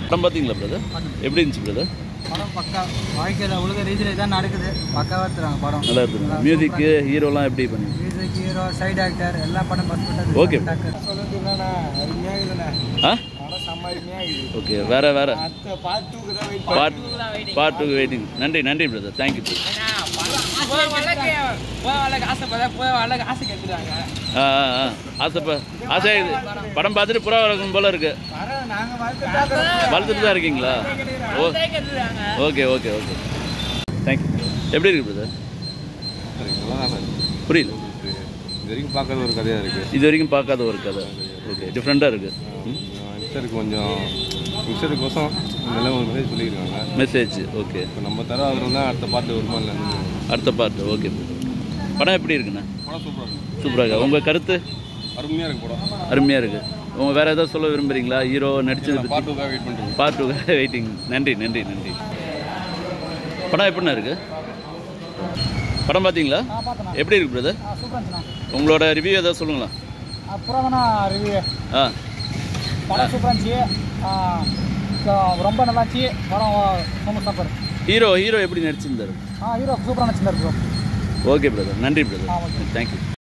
படம் பார்த்தீங்களா பிரதர் எப்படி இருந்துச்சு பிரதர் படம் பக்கா வாழ்க்கையில் உலக ரீதியில் இதான் நடக்குது பக்காவாக எடுத்துறாங்க படம் நல்லா இருக்குது மியூசிக்கு ஹீரோலாம் எப்படி பண்ணி மியூசிக் ஹீரோ சைடு ஆக்டர் எல்லா படம் பர்ஃபெக்டாக Okay. சொல்லுறதுனா அருமையாக இருக்குண்ணே ஆ படம் செம்ம அருமையாக இருக்குது ஓகே வேற வேற அடுத்த பார்ட் டூக்கு தான் wait part part two waiting நன்றி நன்றி பிரதர் தேங்க்யூ ஆ ஆ ஆ ஆசைப்பா ஆசை இது படம் பார்த்துட்டு புறா வளர்க்கணும் போல இருக்கு நாங்கள் வாழ்த்து வளர்த்துட்டு தான் இருக்கீங்களா oh okay okay okay thank you எப்படி இருக்கு பிரதர் புரியல இது வரைக்கும் பார்க்காத ஒரு கதையாக இருக்குது இது வரைக்கும் பார்க்காத ஒரு கதை ஓகே டிஃப்ரெண்ட்டாக இருக்கு மிக்சருக்கு கொஞ்சம் மிக்சருக்கோசம் நல்ல ஒரு மெசேஜ் சொல்லியிருக்காங்க மெசேஜ் ஓகே இப்போ நம்ம தர அதில் தான் அடுத்த பாட்டு வருமா இல்லை அடுத்த பார்ட் ஓகே படம் எப்படி இருக்குண்ணா படம் சூப்பராக இருக்கும் சூப்பராக இருக்கு உங்கள் கருத்து அருமையாக இருக்கு படம் அருமையாக இருக்குது உங்கள் வேறு ஏதாவது சொல்ல விரும்புகிறீங்களா ஹீரோ நடிச்சது பற்றி பாட்டுக்காக வெயிட் பண்ணுறோம் பார்ட் டூ வெயிட்டிங் நன்றி நன்றி நன்றி படம் எப்படிண்ணா இருக்கு படம் பார்த்தீங்களா எப்படி இருக்கு பிரதர் சூப்பராக இருந்துச்சுண்ணா உங்களோட ரிவ்யூ ஏதாவது சொல்லுங்களா அப்புறம் தானே ரிவ்யூ ஆ படம் சூப்பராக இருந்துச்சு ஆ, க- ரொம்ப நல்லா இருந்துச்சு படம் ரொம்ப சூப்பர் ஹீரோ ஹீரோ எப்படி நடிச்சிருந்தாரு ஆ ஹீரோ சூப்பராக நடிச்சிருந்தார் ப்ரோ ஓகே பிரதர் நன்றி ஆ, பிரதர் ஓகே. தேங்க்யூ